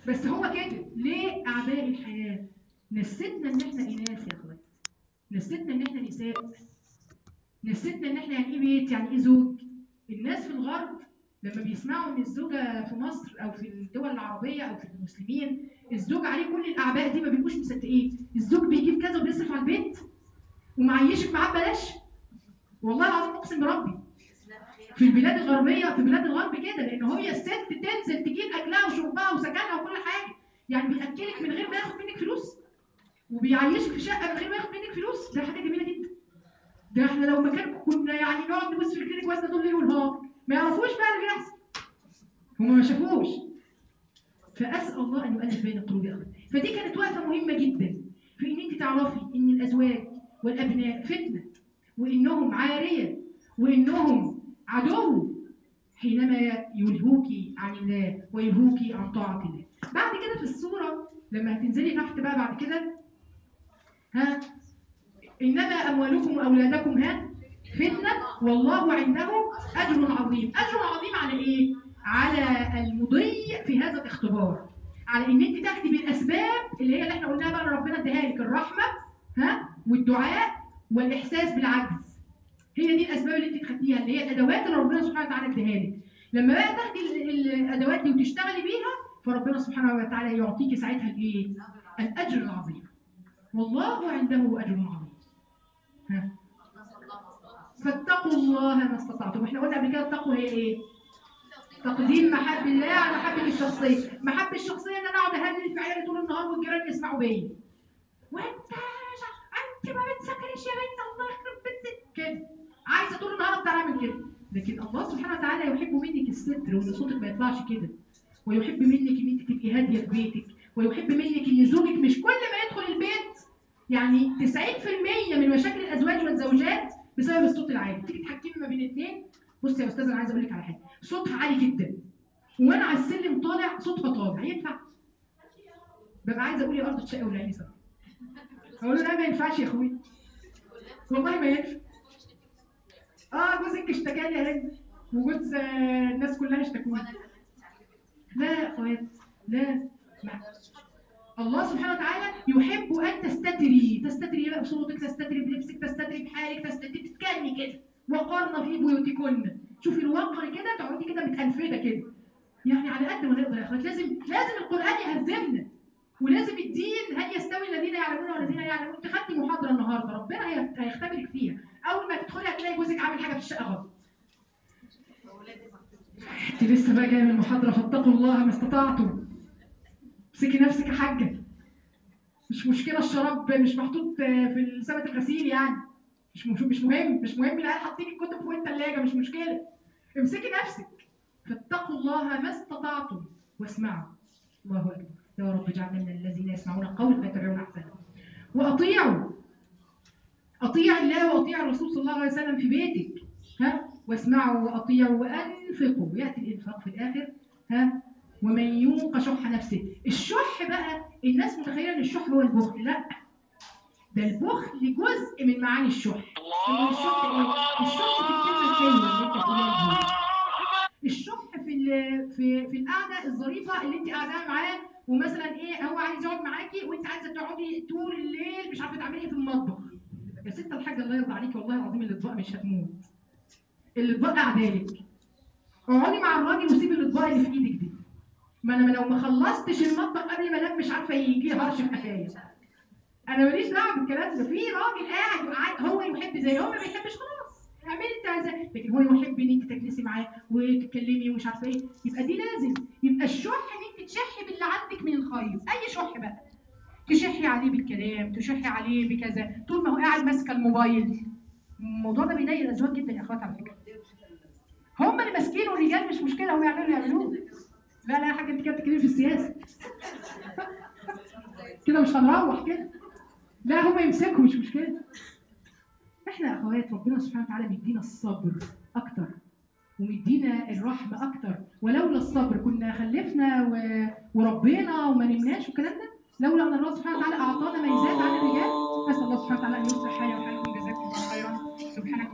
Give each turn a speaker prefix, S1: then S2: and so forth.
S1: بس هو كده ليه اعباء الحياه نسيتنا ان احنا اناث يا اخوات نسيتنا ان احنا نساء نسيتنا ان احنا يعني ايه بيت يعني ايه زوج الناس في الغرب لما بيسمعوا ان الزوجه في مصر او في الدول العربيه او في المسلمين الزوج عليه كل الاعباء دي ما بيبقوش مصدقين الزوج بيجيب كذا وبيصرف على البيت ومعيشك معاه ببلاش والله العظيم اقسم بربي في البلاد الغربيه في بلاد الغرب كده لان هي الست تنزل تجيب اكلها وشربها وسكنها وكل حاجه يعني بياكلك من غير ما ياخد منك فلوس وبيعيشك في شقه من غير ما ياخد منك فلوس ده حاجه جميله جدا ده احنا لو مكانكم كنا يعني نقعد نبص في الكلينيك وزن طول الليل والنهار ما يعرفوش بقى اللي بيحصل هما ما شافوش فاسال الله ان يؤلف بين القلوب يا اخوان فدي كانت وقفه مهمه جدا في ان انت تعرفي ان الازواج والابناء فتنه وانهم عاريه وانهم عدو حينما يلهوك عن الله ويلهوك عن طاعه الله بعد كده في الصوره لما هتنزلي تحت بقى بعد كده ها انما اموالكم واولادكم ها فتنه والله عنده اجر عظيم اجر عظيم على ايه على المضي في هذا الاختبار على ان انت تاخدي بالاسباب اللي هي اللي احنا قلناها بقى اللي ربنا اداها لك الرحمه ها والدعاء والاحساس بالعجز هي دي الاسباب اللي انت خدتيها اللي هي الادوات اللي ربنا سبحانه وتعالى اداها لك لما بقى تاخدي ال- الادوات دي وتشتغلي بيها فربنا سبحانه وتعالى يعطيك ساعتها الايه الاجر العظيم والله عنده اجر عظيم ها فاتقوا الله ما استطعتم واحنا قلنا قبل كده التقوى هي ايه تقديم محب الله على محبه الشخصيه محبه الشخصيه ان انا اقعد اهلل في عيالي طول النهار والجيران يسمعوا بيا وانت مش ع- انت ما بتذاكريش يا بنت الله يخرب بيتك كده عايزه طول النهار افضل اعمل كده لكن الله سبحانه وتعالى يحب منك الستر وان صوتك ما يطلعش كده ويحب منك ان انت تبقي هاديه في بيتك ويحب منك ان زوجك مش كل ما يدخل البيت يعني 90% من مشاكل الازواج والزوجات بسبب الصوت العالي تيجي تحكمي ما بين اثنين بصي يا استاذه انا عايزه اقول لك على حاجه صوتها عالي جدا وانا على السلم طالع صوتها طالع ينفع ببقى عايزه اقول يا ارض تشقي ولا صح اقول له لا ما ينفعش يا اخوي والله ما ينفع اه جوزك اشتكى لي يا هند وجوز آه، الناس كلها اشتكوا لي لا يا اخوات لا لا. الله سبحانه وتعالى يحب ان تستتري تستتري بقى بصوتك تستتري بلبسك تستتري بحالك تستتري تتكلمي كده وقرن في بيوتكن شوفي الوقر كده تقعدي كده متأنفده كده يعني على قد ما نقدر يا اخوات لازم لازم القران يهذبنا ولازم الدين هل يستوي الذين يعلمون والذين لا يعلمون انت خدتي محاضره النهارده ربنا هي- هيختبرك فيها اول ما تدخلي هتلاقي جوزك عامل حاجه في الشقه غلط انت لسه بقى جايه من المحاضره فاتقوا الله ما استطعتم امسكي نفسك يا حاجه مش مشكله الشراب مش محطوط في سبت الغسيل يعني مش مش مش مهم مش مهم العيال حاطين الكتب فوق الثلاجه مش مشكله امسكي نفسك فاتقوا الله ما استطعتم واسمعوا الله اكبر يا رب اجعلنا من الذين يسمعون القول فيتبعون احسنه واطيعوا اطيع الله واطيع الرسول صلى الله عليه وسلم في بيتك ها واسمعوا واطيعوا وانفقوا ياتي الانفاق في الاخر ها ومن يوق شح نفسه الشح بقى الناس متخيله ان الشح هو البخل لا ده البخل جزء من معاني الشح إن الشح ايه الشح في الكلمه الحلوه اللي انت تقولها لجوزك. الشح في ال- في في القعده الظريفه اللي انت قاعده معاه ومثلا ايه هو عايز يقعد معاكي وانت عايزه تقعدي طول الليل مش عارفه تعملي ايه في المطبخ يا ست الحاجه الله يرضى عليكي والله العظيم الاطباق مش هتموت الاطباق قاعدالك اقعدي مع الراجل وسيبي الاطباق اللي في ايدك دي ما انا لو ما خلصتش المطبخ قبل ما انام مش عارفه يجي لي هرش في حكايه انا ماليش دعوه بالكلام ده في راجل قاعد وقاعد هو يحب زي هو ما بيحبش خلاص اعملي انت عايزاه لكن هو يحب ان انت تجلسي معاه وتتكلمي ومش عارفه ايه يبقى دي لازم يبقى الشح ان انت تشحي باللي عندك من الخير اي شح بقى تشحي عليه بالكلام تشحي عليه بكذا طول ما هو قاعد ماسكه الموبايل الموضوع ده بيضايق الازواج جدا يا اخوات على فكره هم اللي ماسكينه الرجال مش مشكله هم يعملوا اللي يعملوه لا لا يا حاجه انت كده بتتكلمي في السياسه كده مش هنروح كده لا هم يمسكوا مش مشكله احنا يا اخوات ربنا سبحانه وتعالى بيدينا الصبر اكتر ومدينا الرحمه اكتر ولولا الصبر كنا خلفنا و... وربينا وما نمناش والكلام ده لولا ان الله سبحانه وتعالى اعطانا ميزات عن الرجال نسال الله سبحانه وتعالى ان يصلح حالي وحالكم جزاكم الله خيرا سبحانك